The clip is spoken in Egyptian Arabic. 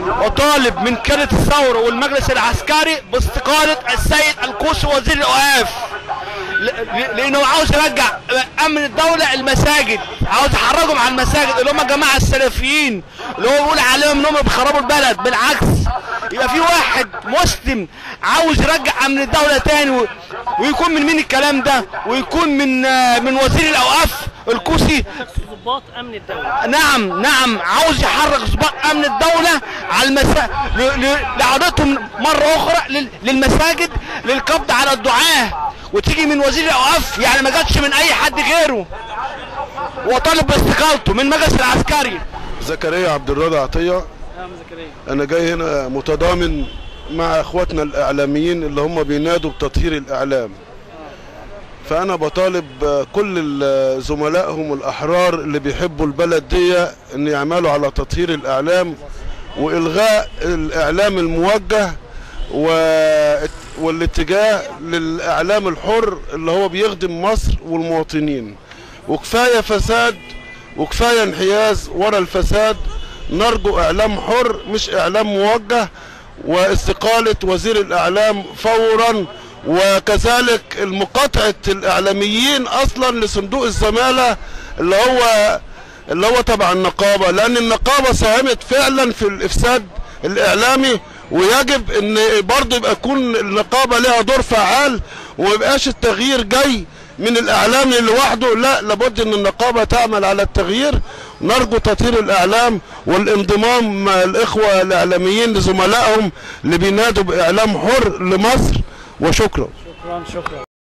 وطالب من كانت الثورة والمجلس العسكري باستقالة السيد الكوسي وزير الأوقاف ل- ل- لأنه عاوز يرجع أمن الدولة المساجد عاوز يحرجهم على المساجد اللي هم جماعة السلفيين اللي هو بيقول عليهم إنهم بيخربوا البلد بالعكس يبقى في واحد مسلم عاوز يرجع أمن الدولة تاني و- ويكون من مين الكلام ده ويكون من آه، من وزير الأوقاف الكوسي ضباط امن الدوله نعم نعم عاوز يحرك ضباط امن الدولة على المسا... ل... ل... لعودتهم مرة اخرى لل... للمساجد للقبض على الدعاة وتيجي من وزير الاوقاف يعني ما جاتش من اي حد غيره وطالب باستقالته من المجلس العسكري زكريا عبد الراضي عطيه نعم زكريا انا جاي هنا متضامن مع اخواتنا الاعلاميين اللي هم بينادوا بتطهير الاعلام فانا بطالب كل ال- زملائهم الاحرار اللي بيحبوا البلد دي ان يعملوا على تطهير الاعلام والغاء الاعلام الموجه و... والاتجاه للاعلام الحر اللي هو بيخدم مصر والمواطنين وكفايه فساد وكفايه انحياز ورا الفساد نرجو اعلام حر مش اعلام موجه واستقاله وزير الاعلام فورا وكذلك المقاطعه الاعلاميين اصلا لصندوق الزماله اللي هو اللي هو تبع النقابه لان النقابه ساهمت فعلا في الافساد الاعلامي ويجب ان برضه يبقى يكون النقابه لها دور فعال وما يبقاش التغيير جاي من الاعلامي لوحده لا لابد ان النقابه تعمل على التغيير نرجو تطهير الاعلام والانضمام مع الاخوه الاعلاميين لزملائهم اللي بينادوا باعلام حر لمصر وشكرا شكرا شكرا